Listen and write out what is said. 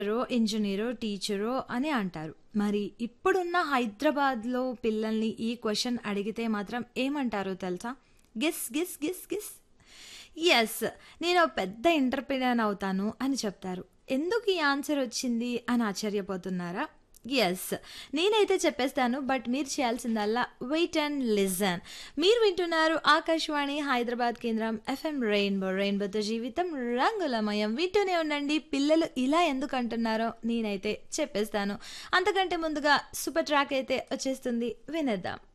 డాక్టరో, ఇంజినీరో, టీచరో అని అంటారు. మరి ఇప్పుడున్న హైదరాబాద్‌లో పిల్లల్ని ఈ క్వెషన్ అడిగితే మాత్రం ఏమంటారో తెలుసా? Guess guess guess guess. Yes. నేనో పెద్ద ఎంటర్‌ప్రెన్యూర్ అవుతాను అని చెప్తారు. ఎందుకు ఈ ఆన్సర్ వచ్చింది అని ఆశ్చర్యపోతున్నారా? యెస్. నేనైతే చెప్పేస్తాను. బట్ మీరు చేయాల్సిందల్లా వెయిట్ అండ్ లిజన్. మీరు వింటున్నారు ఆకాశవాణి హైదరాబాద్ కేంద్రం ఎఫ్ఎం రెయిన్బో. రెయిన్బోతో జీవితం రంగులమయం. వింటూనే ఉండండి. పిల్లలు ఇలా ఎందుకు అంటున్నారో నేనైతే చెప్పేస్తాను. అంతకంటే ముందుగా సూపర్ ట్రాక్ అయితే వచ్చేస్తుంది. వినేద్దాం.